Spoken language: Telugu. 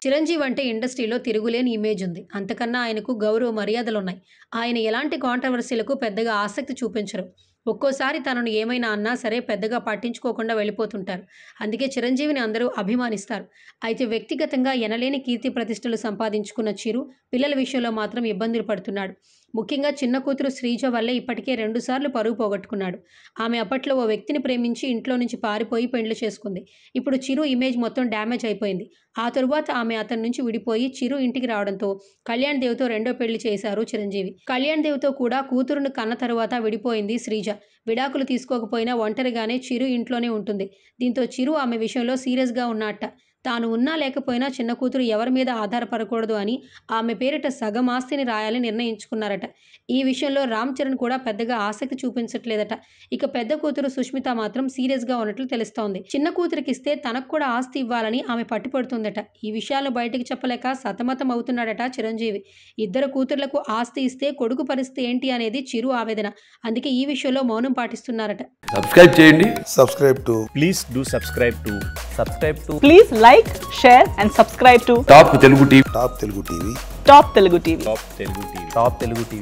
చిరంజీవి అంటే ఇండస్ట్రీలో తిరుగులేని ఇమేజ్ ఉంది అంతకన్నా ఆయనకు గౌరవ మర్యాదలున్నాయి ఆయన ఎలాంటి కాంట్రవర్సీలకు పెద్దగా ఆసక్తి చూపించరు ఒక్కోసారి తనను ఏమైనా అన్నా సరే పెద్దగా పట్టించుకోకుండా వెళ్ళిపోతుంటారు అందుకే చిరంజీవిని అందరూ అభిమానిస్తారు అయితే వ్యక్తిగతంగా ఎనలేని కీర్తి ప్రతిష్టలు సంపాదించుకున్న చిరు పిల్లల విషయంలో మాత్రం ఇబ్బందులు పడుతున్నాడు ముఖ్యంగా చిన్న కూతురు శ్రీజ వల్లే ఇప్పటికే రెండుసార్లు పరువు పోగొట్టుకున్నాడు ఆమె అప్పట్లో ఓ వ్యక్తిని ప్రేమించి ఇంట్లో నుంచి పారిపోయి పెండ్లు చేసుకుంది ఇప్పుడు చిరు ఇమేజ్ మొత్తం డ్యామేజ్ అయిపోయింది ఆ తరువాత ఆమె అతని నుంచి విడిపోయి చిరు ఇంటికి రావడంతో కళ్యాణ్ దేవ్తో రెండో పెళ్లి చేశారు చిరంజీవి కళ్యాణ్ దేవ్తో కూడా కూతురును కన్న తరువాత విడిపోయింది శ్రీజ విడాకులు తీసుకోకపోయినా ఒంటరిగానే చిరు ఇంట్లోనే ఉంటుంది దీంతో చిరు ఆమె విషయంలో సీరియస్గా ఉన్నట్ట తాను ఉన్నా లేకపోయినా చిన్న కూతురు ఎవరి మీద ఆధారపడకూడదు అని ఆమె పేరిట సగం ఆస్తిని రాయాలని నిర్ణయించుకున్నారట ఈ విషయంలో రామ్ చరణ్ కూడా పెద్దగా ఆసక్తి చూపించట్లేదట ఇక పెద్ద కూతురు సుష్మిత మాత్రం సీరియస్గా ఉన్నట్లు తెలుస్తోంది చిన్న కూతురికి ఇస్తే తనకు కూడా ఆస్తి ఇవ్వాలని ఆమె పట్టుపడుతుందట ఈ విషయాలను బయటికి చెప్పలేక సతమతం అవుతున్నాడట చిరంజీవి ఇద్దరు కూతుర్లకు ఆస్తి ఇస్తే కొడుకు పరిస్థితి ఏంటి అనేది చిరు ఆవేదన అందుకే ఈ విషయంలో మౌనం పాటిస్తున్నారట సబ్స్క్రైబ్ చేయండి subscribe to please do subscribe to subscribe to Please like, share, and subscribe to Top Telugu TV Top Telugu TV. Top Telugu TV. top telugu tv top telugu tv